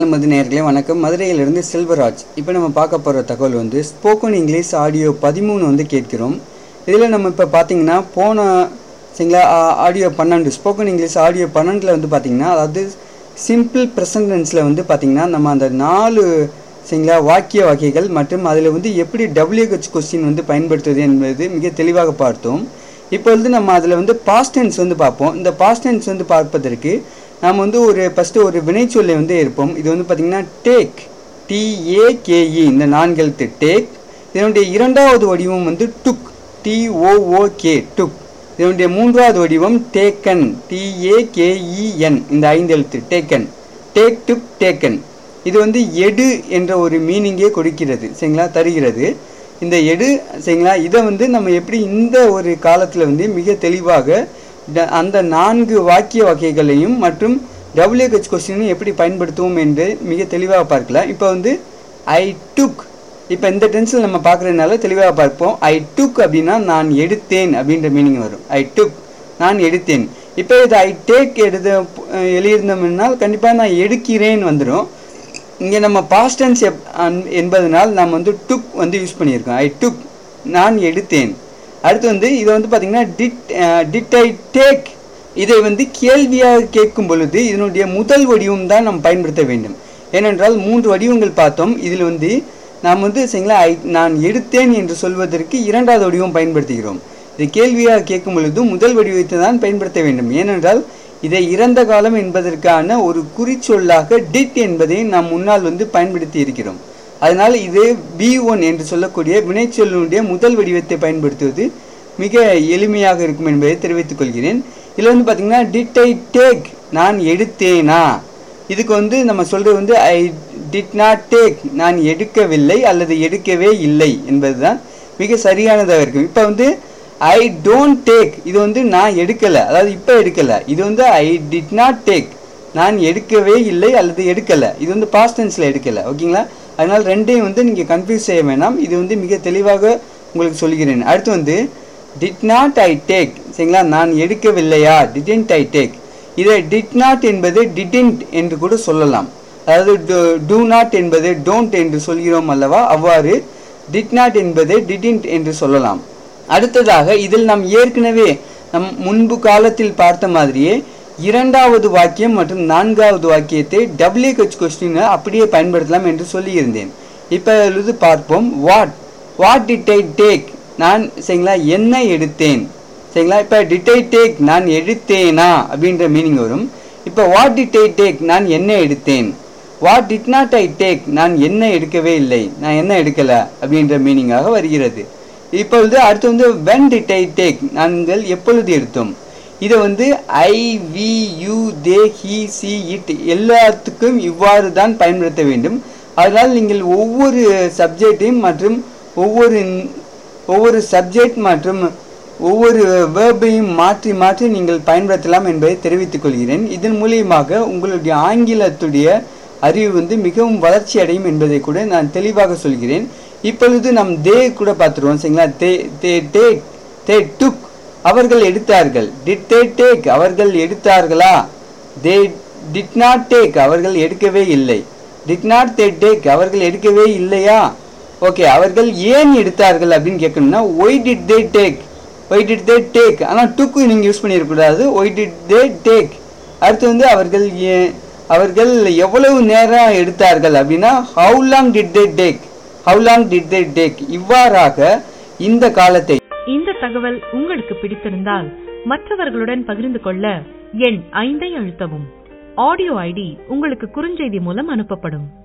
நமது நேர்களே வணக்கம் மதுரையிலிருந்து செல்வராஜ் இப்போ நம்ம பார்க்க போகிற தகவல் வந்து ஸ்போக்கன் இங்கிலீஷ் ஆடியோ பதிமூணு வந்து கேட்கிறோம் இதில் நம்ம இப்போ பார்த்தீங்கன்னா போன சரிங்களா ஆடியோ பன்னெண்டு ஸ்போக்கன் இங்கிலீஷ் ஆடியோ பன்னெண்டில் வந்து பார்த்தீங்கன்னா அதாவது சிம்பிள் ப்ரெசன்டென்ஸில் வந்து பார்த்தீங்கன்னா நம்ம அந்த நாலு சரிங்களா வாக்கிய வகைகள் மற்றும் அதில் வந்து எப்படி டபிள்யூஹெச் கொஸ்டின் வந்து பயன்படுத்துவது என்பது மிக தெளிவாக பார்த்தோம் இப்போ வந்து நம்ம அதில் வந்து பாஸ்ட் டென்ஸ் வந்து பார்ப்போம் இந்த பாஸ்ட் டென்ஸ் வந்து பார்ப்பதற்கு நாம் வந்து ஒரு ஃபஸ்ட்டு ஒரு வினைச்சொல்லை வந்து இருப்போம் இது வந்து பார்த்திங்கன்னா டேக் டிஏகேஇ இந்த நான்கு எழுத்து டேக் இதனுடைய இரண்டாவது வடிவம் வந்து டுக் டிஓஓகே டுக் இதனுடைய மூன்றாவது வடிவம் டேக்கன் டிஏகேஇஎன் இந்த ஐந்து எழுத்து டேக்கன் டேக் டுக் டேக்கன் இது வந்து எடு என்ற ஒரு மீனிங்கே கொடுக்கிறது சரிங்களா தருகிறது இந்த எடு சரிங்களா இதை வந்து நம்ம எப்படி இந்த ஒரு காலத்தில் வந்து மிக தெளிவாக ட- அந்த நான்கு வாக்கிய வகைகளையும் மற்றும் டபிள்யூஹெச் கொஸ்டினும் எப்படி பயன்படுத்துவோம் என்று மிக தெளிவாக பார்க்கலாம் இப்போ வந்து ஐ டுக் இப்போ இந்த டென்ஸில் நம்ம பார்க்குறதுனால தெளிவாக பார்ப்போம் ஐ டுக் அப்படின்னா நான் எடுத்தேன் அப்படின்ற மீனிங் வரும் ஐ டுக் நான் எடுத்தேன் இப்போ இது ஐ டேக் எழுத எழுதியிருந்தோம்னா கண்டிப்பாக நான் எடுக்கிறேன் வந்துடும் இங்கே நம்ம பாஸ்ட் டென்ஸ் என்பதனால் நாம் வந்து டுக் வந்து யூஸ் பண்ணியிருக்கோம் ஐ டுக் நான் எடுத்தேன் அடுத்து வந்து இதை வந்து பார்த்தீங்கன்னா டிட் டிட் ஐ டேக் இதை வந்து கேள்வியாக கேட்கும் பொழுது இதனுடைய முதல் வடிவம் தான் நாம் பயன்படுத்த வேண்டும் ஏனென்றால் மூன்று வடிவங்கள் பார்த்தோம் இதில் வந்து நாம் வந்து சரிங்களா ஐ நான் எடுத்தேன் என்று சொல்வதற்கு இரண்டாவது வடிவம் பயன்படுத்துகிறோம் இது கேள்வியாக கேட்கும் பொழுது முதல் வடிவத்தை தான் பயன்படுத்த வேண்டும் ஏனென்றால் இதை இறந்த காலம் என்பதற்கான ஒரு குறிச்சொல்லாக டிட் என்பதை நாம் முன்னால் வந்து பயன்படுத்தி இருக்கிறோம் அதனால் இது பி ஒன் என்று சொல்லக்கூடிய வினைச்சொல்லுடைய முதல் வடிவத்தை பயன்படுத்துவது மிக எளிமையாக இருக்கும் என்பதை தெரிவித்துக் கொள்கிறேன் இதில் வந்து பார்த்தீங்கன்னா டிட் ஐ டேக் நான் எடுத்தேனா இதுக்கு வந்து நம்ம சொல்றது வந்து ஐ டிட் நாட் டேக் நான் எடுக்கவில்லை அல்லது எடுக்கவே இல்லை என்பதுதான் மிக சரியானதாக இருக்கும் இப்போ வந்து ஐ டோன்ட் டேக் இது வந்து நான் எடுக்கலை அதாவது இப்போ எடுக்கலை இது வந்து ஐ டிட் நாட் டேக் நான் எடுக்கவே இல்லை அல்லது எடுக்கலை இது வந்து பாஸ்ட் டென்ஸில் எடுக்கலை ஓகேங்களா அதனால் ரெண்டையும் வந்து நீங்கள் கன்ஃபியூஸ் செய்ய வேணாம் இது வந்து மிக தெளிவாக உங்களுக்கு சொல்கிறேன் அடுத்து வந்து டிட் நாட் ஐ டேக் சரிங்களா நான் எடுக்கவில்லையா டிடென்ட் ஐ டேக் இதை டிட் நாட் என்பது டிடென்ட் என்று கூட சொல்லலாம் அதாவது டூ நாட் என்பது டோன்ட் என்று சொல்கிறோம் அல்லவா அவ்வாறு டிட் நாட் என்பது டிடென்ட் என்று சொல்லலாம் அடுத்ததாக இதில் நாம் ஏற்கனவே நம் முன்பு காலத்தில் பார்த்த மாதிரியே இரண்டாவது வாக்கியம் மற்றும் நான்காவது வாக்கியத்தை டபிள்யூஹெச் கொஸ்டினை அப்படியே பயன்படுத்தலாம் என்று சொல்லியிருந்தேன் இப்போ இது பார்ப்போம் what what did I take நான் சரிங்களா என்ன எடுத்தேன் சரிங்களா இப்போ டிட் ஐ டேக் நான் எடுத்தேனா அப்படின்ற மீனிங் வரும் இப்போ வாட் டிட் ஐ டேக் நான் என்ன எடுத்தேன் what did not I take நான் என்ன எடுக்கவே இல்லை நான் என்ன எடுக்கல அப்படின்ற மீனிங்காக வருகிறது இப்பொழுது அடுத்து வந்து வென் டிட் ஐ டேக் நாங்கள் எப்பொழுது எடுத்தோம் இதை வந்து I we you they he she it எல்லாத்துக்கும் இவ்வாறு தான் பயன்படுத்த வேண்டும் அதனால் நீங்கள் ஒவ்வொரு சப்ஜெக்டையும் மற்றும் ஒவ்வொரு ஒவ்வொரு சப்ஜெக்ட் மற்றும் ஒவ்வொரு வேர்பையும் மாற்றி மாற்றி நீங்கள் பயன்படுத்தலாம் என்பதை தெரிவித்துக் கொள்கிறேன் இதன் மூலியமாக உங்களுடைய ஆங்கிலத்துடைய அறிவு வந்து மிகவும் வளர்ச்சி அடையும் என்பதை கூட நான் தெளிவாக சொல்கிறேன் இப்பொழுது நம் தே கூட பார்த்துருவோம் சரிங்களா தே தே டேக் தே டுக் அவர்கள் எடுத்தார்கள் டிட் தே டேக் அவர்கள் எடுத்தார்களா தே டிட் நாட் டேக் அவர்கள் எடுக்கவே இல்லை டிட் நாட் தே டேக் அவர்கள் எடுக்கவே இல்லையா ஓகே அவர்கள் ஏன் எடுத்தார்கள் அப்படின்னு கேட்கணும்னா why did they take why did they take ஆனால் டுக்கு நீங்கள் யூஸ் பண்ணிடக்கூடாது ஒய் டிட் தே டேக் அடுத்து வந்து அவர்கள் ஏன் அவர்கள் எவ்வளவு நேரம் எடுத்தார்கள் அப்படின்னா how long did they take how long did they take இவ்வாறாக இந்த காலத்தை இந்த தகவல் உங்களுக்கு பிடித்திருந்தால் மற்றவர்களுடன் பகிர்ந்து கொள்ள எண் ஐந்தை அழுத்தவும் ஆடியோ ஐடி உங்களுக்கு குறுஞ்செய்தி மூலம் அனுப்பப்படும்